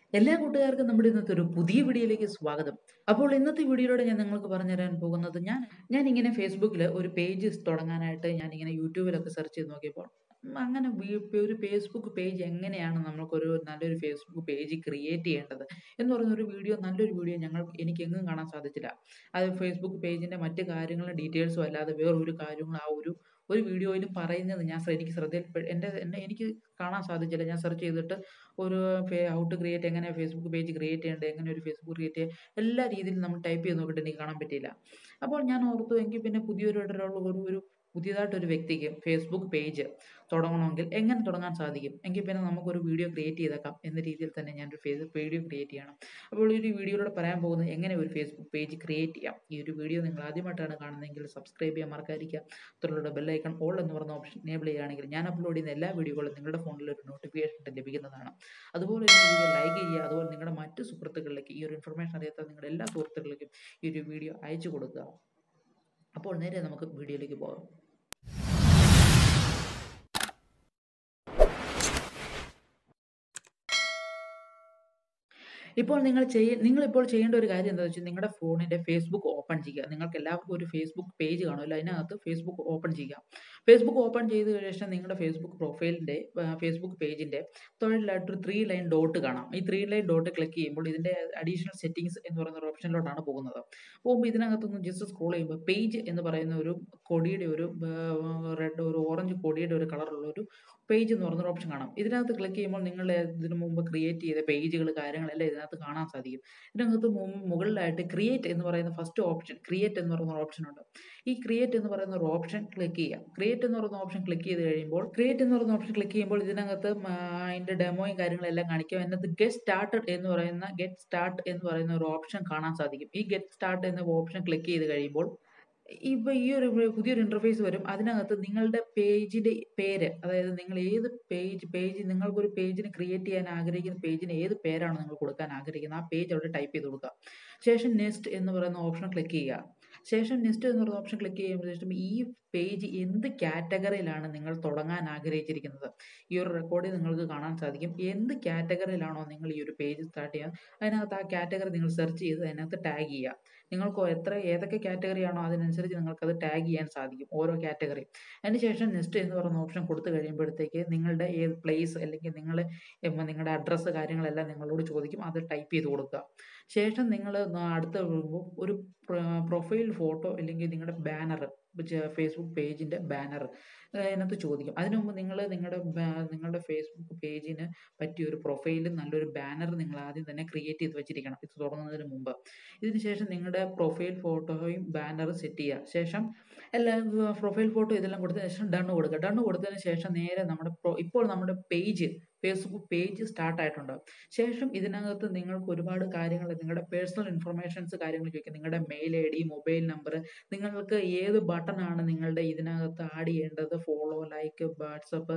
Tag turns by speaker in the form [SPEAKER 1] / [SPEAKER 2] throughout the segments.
[SPEAKER 1] എല്ലാ കൂട്ടുകാർക്കും നമ്മുടെ ഇന്നത്തെ ഒരു പുതിയ വീഡിയോയിലേക്ക് സ്വാഗതം അപ്പോൾ ഇന്നത്തെ വീഡിയോയിലൂടെ ഞാൻ നിങ്ങൾക്ക് പറഞ്ഞു തരാൻ പോകുന്നത് ഞാൻ ഞാൻ ഇങ്ങനെ ഫേസ്ബുക്കിൽ ഒരു പേജ് തുടങ്ങാനായിട്ട് ഞാൻ ഇങ്ങനെ യൂട്യൂബിലൊക്കെ സെർച്ച് ചെയ്ത് നോക്കിയപ്പോൾ ഉം, അങ്ങനെ വീ- ഒരു ഫേസ്ബുക്ക് പേജ് എങ്ങനെയാണ് നമുക്കൊരു നല്ലൊരു ഫേസ്ബുക്ക് പേജ് ക്രിയേറ്റ് ചെയ്യേണ്ടത് എന്ന് പറയുന്ന ഒരു വീഡിയോ നല്ലൊരു വീഡിയോ ഞങ്ങൾ എനിക്ക് എങ്ങും കാണാൻ സാധിച്ചില്ല അത് ഫേസ്ബുക്ക് പേജിന്റെ മറ്റു കാര്യങ്ങളും ഡീറ്റെയിൽസും അല്ലാതെ വേറൊരു കാര്യങ്ങളും ആ ഒരു ഒരു വീഡിയോയിലും പറയുന്നത് ഞാൻ ശ്ര- എനിക്ക് ശ്രദ്ധയിൽ എൻ്റെ എന്നെ എനിക്ക് കാണാൻ സാധിച്ചില്ല ഞാൻ സെർച്ച് ചെയ്തിട്ട് ഒരു ഹൗ ടു ക്രിയേറ്റ് എങ്ങനെ ഫേസ്ബുക്ക് പേജ് ക്രിയേറ്റ് ചെയ്യേണ്ടത് എങ്ങനെ ഒരു ഫേസ്ബുക്ക് ക്രിയേറ്റ് ചെയ്യുക എല്ലാ രീതിയിലും നമ്മൾ ടൈപ്പ് ചെയ്ത് നോക്കിയിട്ട് എനിക്ക് കാണാൻ പറ്റിയില്ല അപ്പോൾ ഞാൻ ഓർത്തു എങ്കിൽ പിന്നെ പുതിയൊരു ഇടയിലുള്ള ഒരു ഒരു പുതിയതായിട്ടൊരു വ്യക്തിക്ക് ഫേസ്ബുക്ക് പേജ് തുടങ്ങണമെങ്കിൽ എങ്ങനെ തുടങ്ങാൻ സാധിക്കും എങ്കിൽ പിന്നെ നമുക്കൊരു വീഡിയോ ക്രിയേറ്റ് ചെയ്തേക്കാം എന്ന രീതിയിൽ തന്നെ ഞാനൊരു ഫേസ്ബുക്ക് വീഡിയോ ക്രിയേറ്റ് ചെയ്യണം അപ്പോൾ ഈ ഒരു വീഡിയോയിലൂടെ പറയാൻ പോകുന്നത് എങ്ങനെ ഒരു ഫേസ്ബുക്ക് പേജ് ക്രിയേറ്റ് ചെയ്യാം ഈ ഒരു വീഡിയോ നിങ്ങൾ ആദ്യമായിട്ടാണ് കാണുന്നതെങ്കിൽ സബ്സ്ക്രൈബ് ചെയ്യാൻ മറക്കാതിരിക്കുക തുടർന്നുള്ള ബെല്ലൈക്കൺ ഓൾ എന്ന് പറയുന്ന ഓപ്ഷൻ എനേബിൾ ചെയ്യുകയാണെങ്കിൽ ഞാൻ അപ്ലോഡ് ചെയ്യുന്ന എല്ലാ വീഡിയോകളും നിങ്ങളുടെ ഫോണിൽ ഒരു നോട്ടിഫിക്കേഷൻ ലഭിക്കുന്നതാണ് അതുപോലെ തന്നെ ഈ വീഡിയോ ലൈക്ക് ചെയ്യുക അതുപോലെ നിങ്ങളുടെ മറ്റ് സുഹൃത്തുക്കളിലേക്ക് ഈ ഒരു ഇൻഫർമേഷൻ അറിയാത്ത നിങ്ങളുടെ എല്ലാ സുഹൃത്തുക്കളിലേക്കും ഈ ഒരു വീഡിയോ അയച്ചു കൊടുക്കുക അപ്പോൾ നേരെ നമുക്ക് വീഡിയോയിലേക്ക് പോകാം ഇപ്പോൾ നിങ്ങൾ ചെയ്യ നിങ്ങൾ ഇപ്പോൾ ചെയ്യേണ്ട ഒരു കാര്യം എന്താണെന്ന് വെച്ചാൽ നിങ്ങളുടെ ഫോണിന്റെ ഫേസ്ബുക്ക് ഓപ്പൺ ചെയ്യുക നിങ്ങൾക്ക് എല്ലാവർക്കും ഒരു ഫേസ്ബുക്ക് പേജ് കാണുമല്ലോ അതിനകത്ത് ഫേസ്ബുക്ക് ഓപ്പൺ ചെയ്യുക ഫേസ്ബുക്ക് ഓപ്പൺ ചെയ്ത ശേഷം നിങ്ങളുടെ ഫേസ്ബുക്ക് പ്രൊഫൈലിന്റെ ഫേസ്ബുക്ക് പേജിന്റെ തൊഴിലായിട്ട് ഒരു ത്രീ ലൈൻ ഡോട്ട് കാണാം ഈ ത്രീ ലൈൻ ഡോട്ട് ക്ലിക്ക് ചെയ്യുമ്പോൾ ഇതിന്റെ അഡീഷണൽ സെറ്റിംഗ്സ് എന്ന് പറയുന്ന ഒരു ഓപ്ഷനിലോട്ടാണ് പോകുന്നത് പോകുമ്പോൾ ഇതിനകത്തൊന്ന് ജസ്റ്റ് സ്ക്രോൾ ചെയ്യുമ്പോൾ പേജ് എന്ന് പറയുന്ന ഒരു കൊടിയുടെ ഒരു റെഡ് ഒരു ഓറഞ്ച് കൊടിയുടെ ഒരു കളറുള്ള ഒരു പേജ് എന്ന് പറയുന്ന ഒരു ഓപ്ഷൻ കാണാം ഇതിനകത്ത് ക്ലിക്ക് ചെയ്യുമ്പോൾ നിങ്ങൾ ഇതിനു മുമ്പ് ക്രിയേറ്റ് ചെയ്ത പേജുകൾ കാര്യങ്ങളെല്ലാം ഇതിനകത്ത് കാണാൻ സാധിക്കും ഇതിനകത്ത് മു- മുകളിലായിട്ട് ക്രിയേറ്റ് എന്ന് പറയുന്ന ഫസ്റ്റ് ഓപ്ഷൻ ക്രിയേറ്റ് എന്ന് പറയുന്ന ഒരു ഓപ്ഷൻ ഉണ്ട് ഈ ക്രിയേറ്റ് എന്ന് പറയുന്ന ഒരു ഓപ്ഷൻ ക്ലിക്ക് ചെയ്യാം ക്രിയേറ്റ് എന്ന് പറയുന്ന ഓപ്ഷൻ ക്ലിക്ക് ചെയ്ത് കഴിയുമ്പോൾ ക്രിയേറ്റ് എന്ന് പറയുന്ന ഓപ്ഷൻ ക്ലിക്ക് ചെയ്യുമ്പോൾ ഇതിനകത്ത് ഉം, ആ, അതിന്റെ ഡെമോയും കാര്യങ്ങളെല്ലാം കാണിക്കും അതിനകത്ത് ഗെറ്റ് സ്റ്റാർട്ടഡ് എന്ന് പറയുന്ന ഗെറ്റ് സ്റ്റാർട്ട് എന്ന് പറയുന്ന ഒരു ഓപ്ഷൻ കാണാൻ സാധിക്കും ഈ ഗെറ്റ് സ്റ്റാർട്ട് എന്ന ഓപ്ഷൻ ക്ലിക്ക് ചെയ്ത് കഴിയുമ്പോൾ ഇപ്പൊ ഈ ഒരു പുതിയൊരു ഇന്റർഫേസ് വരും അതിനകത്ത് നിങ്ങളുടെ പേജിന്റെ പേര് അതായത് നിങ്ങൾ ഏത് പേജ് പേജ് നിങ്ങൾക്കൊരു പേജിന് ക്രിയേറ്റ് ചെയ്യാൻ ആഗ്രഹിക്കുന്ന പേജിന് ഏത് പേരാണ് നിങ്ങൾ കൊടുക്കാൻ ആഗ്രഹിക്കുന്നത് ആ പേജ് അവിടെ ടൈപ്പ് ചെയ്ത് കൊടുക്കുക ശേഷം നെക്സ്റ്റ് എന്ന് പറയുന്ന ഓപ്ഷൻ ക്ലിക്ക് ചെയ്യുക ശേഷം നെക്സ്റ്റ് എന്ന് പറയുന്ന ഓപ്ഷൻ ക്ലിക്ക് ചെയ്യുമ്പോൾ ശേഷം ഈ പേജ് എന്ത് കാറ്റഗറിയിലാണ് നിങ്ങൾ തുടങ്ങാൻ ആഗ്രഹിച്ചിരിക്കുന്നത് ഈ ഒരു റെക്കോർഡിൽ നിങ്ങൾക്ക് കാണാൻ സാധിക്കും എന്ത് കാറ്റഗറിയിലാണോ നിങ്ങൾ ഈ ഒരു പേജ് സ്റ്റാർട്ട് ചെയ്യാൻ അതിനകത്ത് ആ കാറ്റഗറി നിങ്ങൾ സെർച്ച് ചെയ്ത് അതിനകത്ത് ടാഗ് ചെയ്യുക നിങ്ങൾക്ക് എത്ര ഏതൊക്കെ കാറ്റഗറി ആണോ അതിനനുസരിച്ച് നിങ്ങൾക്ക് അത് ടാഗ് ചെയ്യാൻ സാധിക്കും ഓരോ കാറ്റഗറി അതിനുശേഷം നെക്സ്റ്റ് എന്ന് പറയുന്ന ഓപ്ഷൻ കൊടുത്തു കഴിയുമ്പോഴത്തേക്ക് നിങ്ങളുടെ ഏത് പ്ലേസ് അല്ലെങ്കിൽ നിങ്ങൾ നിങ്ങളുടെ അഡ്രസ്സ് കാര്യങ്ങളെല്ലാം നിങ്ങളോട് ചോദിക്കും അത് ടൈപ്പ് ചെയ്ത് കൊടുക്കുക ശേഷം നിങ്ങൾ അടുത്ത വരുമ്പോൾ ഒരു പ്രൊഫൈൽ ഫോട്ടോ അല്ലെങ്കിൽ നിങ്ങളുടെ ബാനർ ഫേസ്ബുക്ക് പേജിന്റെ ബാനർ അതിനകത്ത് ചോദിക്കും അതിനു മുമ്പ് നിങ്ങൾ നിങ്ങളുടെ ബാ- നിങ്ങളുടെ ഫേസ്ബുക്ക് പേജിന് പറ്റിയ ഒരു പ്രൊഫൈലും നല്ലൊരു ബാനർ നിങ്ങൾ ആദ്യം തന്നെ ക്രിയേറ്റ് ചെയ്ത് വെച്ചിരിക്കണം ഇത് തുടങ്ങുന്നതിന് മുമ്പ് ഇതിന് ശേഷം നിങ്ങളുടെ പ്രൊഫൈൽ ഫോട്ടോയും ബാനറും സെറ്റ് ചെയ്യുക ശേഷം എല്ലാ പ്രൊഫൈൽ ഫോട്ടോ ഇതെല്ലാം കൊടുത്തതിന് ശേഷം ഡണ്ണ് കൊടുക്കുക ഡണ്ണ് കൊടുത്തതിന് ശേഷം നേരെ നമ്മുടെ pro- ഇപ്പോൾ നമ്മുടെ പേജ് ഫേസ്ബുക്ക് പേജ് സ്റ്റാർട്ട് ആയിട്ടുണ്ട് ശേഷം ഇതിനകത്ത് നിങ്ങൾക്ക് ഒരുപാട് കാര്യങ്ങൾ നിങ്ങളുടെ പേഴ്സണൽ ഇൻഫർമേഷൻസ് കാര്യങ്ങൾ ചോദിക്കും നിങ്ങളുടെ mail I D mobile number നിങ്ങൾക്ക് ഏത് ബട്ടൺ ആണ് നിങ്ങളുടെ ഇതിനകത്ത് ആഡ് ചെയ്യേണ്ടത് ഫോളോ ലൈക്ക് വാട്സപ്പ്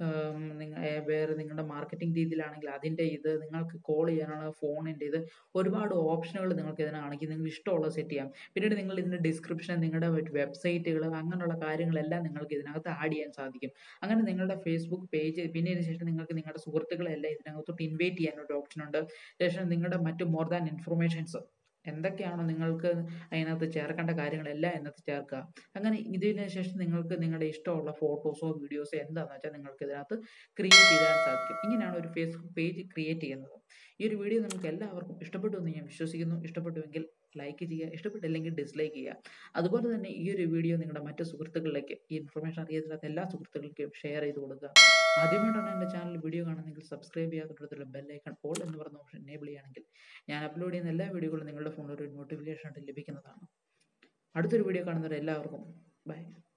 [SPEAKER 1] വേറെ നിങ്ങളുടെ മാർക്കറ്റിംഗ് രീതിയിലാണെങ്കിൽ അതിൻ്റെ ഇത് നിങ്ങൾക്ക് കോൾ ചെയ്യാനാണ് ഫോണിൻ്റെ ഇത് ഒരുപാട് ഓപ്ഷനുകൾ നിങ്ങൾക്ക് ഇതിന് കാണിക്കും നിങ്ങൾക്ക് ഇഷ്ടമുള്ളത് സെറ്റ് ചെയ്യാം പിന്നീട് നിങ്ങൾ ഇതിൻ്റെ ഡിസ്ക്രിപ്ഷൻ നിങ്ങളുടെ വെബ്സൈറ്റുകൾ അങ്ങനെയുള്ള കാര്യങ്ങളെല്ലാം നിങ്ങൾക്ക് ഇതിനകത്ത് ആഡ് ചെയ്യാൻ സാധിക്കും അങ്ങനെ നിങ്ങളുടെ ഫേസ്ബുക്ക് പേജ് പിന്നെ ഇതിന് ശേഷം നിങ്ങൾക്ക് നിങ്ങളുടെ സുഹൃത്തുക്കളെല്ലാം ഇതിനകത്തോട്ട് ഇൻവൈറ്റ് ചെയ്യാൻ ഒരു ഓപ്ഷൻ ഉണ്ട് ശേഷം നിങ്ങളുടെ മറ്റു മോർ ദാൻ ഇൻഫർമേഷൻസ് എന്തൊക്കെയാണോ നിങ്ങൾക്ക് അതിനകത്ത് ചേർക്കേണ്ട കാര്യങ്ങളെല്ലാം അതിനകത്ത് ചേർക്കുക അങ്ങനെ ഇതിന് ശേഷം നിങ്ങൾക്ക് നിങ്ങളുടെ ഇഷ്ടമുള്ള ഫോട്ടോസോ വീഡിയോസോ എന്താണെന്ന് വെച്ചാൽ നിങ്ങൾക്ക് ഇതിനകത്ത് ക്രിയേറ്റ് ചെയ്യാൻ സാധിക്കും ഇങ്ങനെയാണ് ഒരു ഫേസ്ബുക്ക് പേജ് ക്രിയേറ്റ് ചെയ്യുന്നത് ഈ ഒരു വീഡിയോ നിങ്ങൾക്ക് എല്ലാവർക്കും ഇഷ്ടപ്പെട്ടു എന്ന് ഞാൻ വിശ്വസിക്കുന്നു ഇഷ്ടപ്പെട്ടുവെങ്കിൽ ലൈക്ക് ചെയ്യുക ഇഷ്ടപ്പെട്ടില്ലെങ്കിൽ ഡിസ്ലൈക്ക് ചെയ്യുക അതുപോലെ തന്നെ ഈ ഒരു വീഡിയോ നിങ്ങളുടെ മറ്റു സുഹൃത്തുക്കളിലേക്ക് ഈ ഇൻഫർമേഷൻ അറിയത്തില്ലാത്ത എല്ലാ സുഹൃത്തുക്കൾക്കും ഷെയർ ചെയ്ത് കൊടുക്കുക ആദ്യമായിട്ടാണ് എൻ്റെ ചാനൽ വീഡിയോ കാണുന്നതെങ്കിൽ സബ്സ്ക്രൈബ് ചെയ്യാത്ത ബെല്ലൈക്കൺ ഓൾ എന്ന് പറയുന്ന ഓപ്ഷൻ എനേബിൾ ചെയ്യുകയാണെങ്കിൽ ഞാൻ അപ്ലോഡ് ചെയ്യുന്ന എല്ലാ വീഡിയോകളും നിങ്ങളുടെ ഫോണിൽ ഒരു നോട്ടിഫിക്കേഷൻ ആയിട്ട് ലഭിക്കുന്നതാണ് അടുത്തൊരു വീഡിയോ കാണുന്നവരെ എല്ലാവർക്കും ബൈ